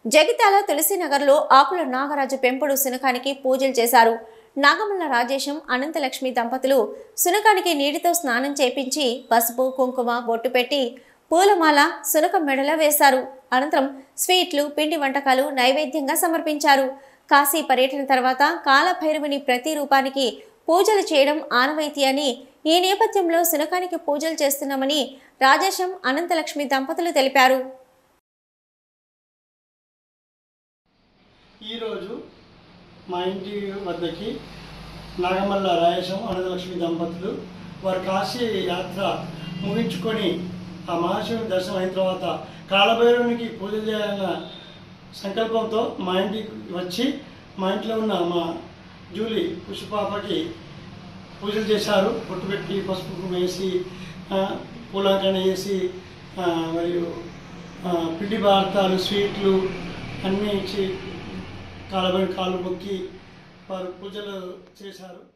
జగిత్యాల తులసినగర్లో ఆకుల నాగరాజు పెంపుడు శునకానికి పూజలు చేశారు నాగమల్ల రాజేశం అనంతలక్ష్మి దంపతులు శునకానికి నీటితో స్నానం చేపించి పసుపు కుంకుమ బొట్టు పెట్టి పూలమాల శునకం మెడలో వేశారు అనంతరం స్వీట్లు పిండి వంటకాలు నైవేద్యంగా సమర్పించారు కాశీ పర్యటన తర్వాత కాలభైరవుని ప్రతి రూపానికి పూజలు చేయడం ఆనవాయితీ అని ఈ నేపథ్యంలో శునకానికి పూజలు చేస్తున్నామని రాజేశం అనంతలక్ష్మి దంపతులు తెలిపారు ఈరోజు మా ఇంటి వద్దకి నాగమల్ల రాయేశం అనంతలక్ష్మి దంపతులు వారి కాశీ యాత్ర ముగించుకొని ఆ మహాశివుని దర్శనం అయిన తర్వాత కాలభైరవునికి పూజ చేయాలన్న సంకల్పంతో మా ఇంటికి వచ్చి మా ఇంట్లో ఉన్న మా జూలి పుష్పాపకి పూజలు చేశారు బొట్టు పెట్టి పసుపు కుంకుమ వేసి ఆ, పూలంకరణ చేసి ఆ, మరియు ఆ, పిండి పదార్థాలు స్వీట్లు అన్నీ ఇచ్చి కాళ్ళపై కాళ్ళు మొక్కి వారు పూజలు చేశారు